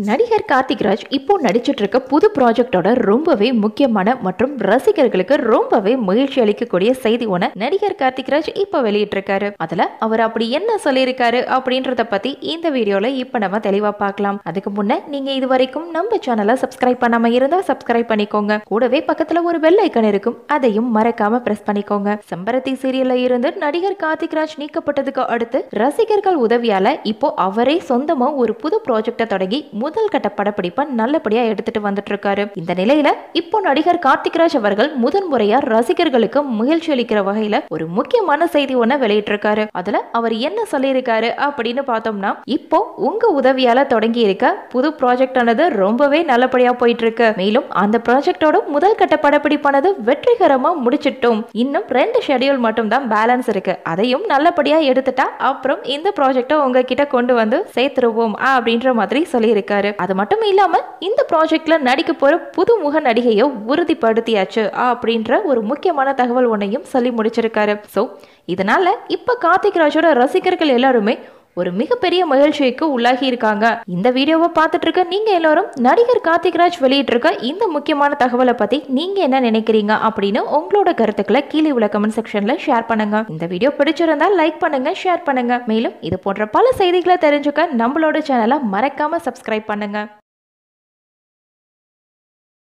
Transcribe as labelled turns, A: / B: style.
A: நடிகர் கார்த்திக்ராஜ் இப்போ நடிச்சிட்டு இருக்க புது ப்ராஜெக்டோட ரொம்பவே முக்கியமான மற்றும் ரசிகர்களுக்கு ரொம்பவே மகிழ்ச்சி அளிக்கக்கூடிய செய்தி ஒன்று நடிகர் கார்த்திக்ராஜ் இப்போ வெளியிட்டிருக்காரு அதுல அவர் அப்படி என்ன சொல்லியிருக்காரு அப்படின்றத பத்தி இந்த வீடியோல இப்போ நம்ம தெளிவா பார்க்கலாம் அதுக்கு முன்ன நீங்க இது வரைக்கும் நம்ம சேனலை சப்ஸ்கிரைப் பண்ணாம இருந்தா சப்ஸ்கிரைப் பண்ணிக்கோங்க கூடவே பக்கத்துல ஒரு பெல் ஐக்கன் இருக்கும் அதையும் மறக்காம பிரஸ் பண்ணிக்கோங்க செம்பருத்தி சீரியல்ல இருந்து நடிகர் கார்த்திக்ராஜ் நீக்கப்பட்டதுக்கு அடுத்து ரசிகர்கள் உதவியால இப்போ அவரே சொந்தமா ஒரு புது ப்ராஜெக்டை தொடங்கி முதல் கட்ட படப்பிடிப்பை நல்லபடியா எடுத்துட்டு வந்துட்டு இருக்காரு இந்த நிலையில இப்போ நடிகர் கார்த்திக்ராஜ் அவர்கள் முதன் முறையா ரசிகர்களுக்கு மகிழ்ச்சி அளிக்கிற வகையில ஒரு முக்கியமான செய்தி ஒண்ண வெளியிட்டிருக்காரு அதுல அவர் என்ன சொல்லியிருக்காரு அப்படின்னு பார்த்தோம்னா இப்போ உங்க உதவியால தொடங்கி இருக்க புது ப்ராஜெக்ட் ஆனது ரொம்பவே நல்லபடியா போயிட்டு இருக்கு மேலும் அந்த ப்ராஜெக்டோட முதல் கட்ட படப்பிடிப்பானது வெற்றிகரமா முடிச்சிட்டோம் இன்னும் ரெண்டு ஷெட்யூல் மட்டும் தான் பேலன்ஸ் இருக்கு அதையும் நல்லபடியா எடுத்துட்டா அப்புறம் இந்த ப்ராஜெக்டை உங்ககிட்ட கொண்டு வந்து சேர்த்துருவோம் அப்படின்ற மாதிரி சொல்லியிருக்காரு அது மட்டும் இல்லாம இந்த ப்ராஜெக்ட்ல நடிக்க போற புதுமுக நடிகையை உறுதிப்படுத்தியாச்சு அப்படின்ற ஒரு முக்கியமான தகவல் ஒன்றையும் சொல்லி முடிச்சிருக்காரு ஸோ இதனால இப்ப கார்த்திக் ராஜோட ரசிகர்கள் எல்லாருமே ஒரு மிகப்பெரிய மகிழ்ச்சிக்கு உள்ளாகி இருக்காங்க இந்த வீடியோவை பார்த்துட்டு இருக்க நீங்க எல்லாரும் நடிகர் கார்த்திக்ராஜ் வெளியிட்டிருக்க இந்த முக்கியமான தகவலை பத்தி நீங்க என்ன நினைக்கிறீங்க அப்படின்னு உங்களோட கருத்துக்களை கீழே உள்ள கமெண்ட் செக்ஷன்ல ஷேர் பண்ணுங்க இந்த வீடியோ பிடிச்சிருந்தா லைக் பண்ணுங்க ஷேர் பண்ணுங்க மேலும் இது போன்ற பல செய்திகளை தெரிஞ்சுக்க நம்மளோட சேனலை மறக்காம சப்ஸ்கிரைப் பண்ணுங்க